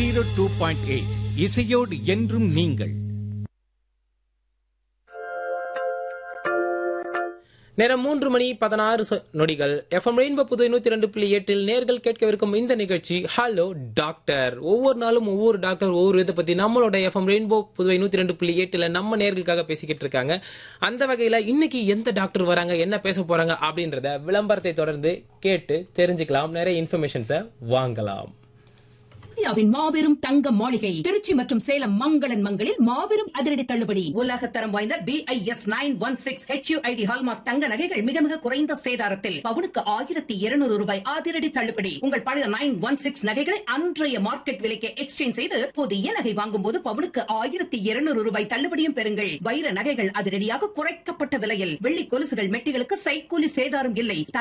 zero two point eight இசையோடு என்றும் நீங்கள் நேரம் மூன்று மணி பதினாறு சொ- நொடிகள் எஃப்எம் ரெயின்போ புதுவை நூத்தி ரெண்டு புள்ளி எட்டில் நேர்கள் கேட்கவிருக்கும் இந்த நிகழ்ச்சி ஹலோ டாக்டர் ஒவ்வொரு நாளும் ஒவ்வொரு டாக்டர் ஒவ்வொரு விதத்தை பத்தி நம்மளோட எஃப்எம் ரெயின்போ புதுவை நூத்தி ரெண்டு புள்ளி எட்டுல நம்ம நேர்களுக்காக பேசிக்கிட்டு இருக்காங்க அந்த வகையில இன்னைக்கு எந்த டாக்டர் வராங்க என்ன பேச போறாங்க அப்படின்றத விளம்பரத்தை தொடர்ந்து கேட்டு தெரிஞ்சுக்கலாம் நிறைய இன்ஃபர்மேஷன்ஸை வாங்கலாம் இந்தியாவின் மாபெரும் தங்க மாளிகை திருச்சி மற்றும் சேலம் மங்களன் மங்களில் மாபெரும் அதிரடி தள்ளுபடி உலக தரம் வாய்ந்த B I S nine one six HUID hallmark தங்க நகைகள் மிக மிக குறைந்த சேதாரத்தில் பவுனுக்கு ஆயிரத்தி இருநூறு ரூபாய் அதிரடி தள்ளுபடி உங்கள் பழைய நைன் ஒன் சிக்ஸ் நகைகளை அன்றைய மார்க்கெட் விலைக்கு எக்ஸ்சேஞ்ச் செய்து புதிய நகை வாங்கும் போது பவுனுக்கு ஆயிரத்தி இருநூறு ரூபாய் தள்ளுபடியும் பெறுங்கள் வைர நகைகள் அதிரடியாக குறைக்கப்பட்ட விலையில் வெள்ளி கொலுசுகள் மெட்டிகளுக்கு சைக்கூலி சேதாரம் இல்லை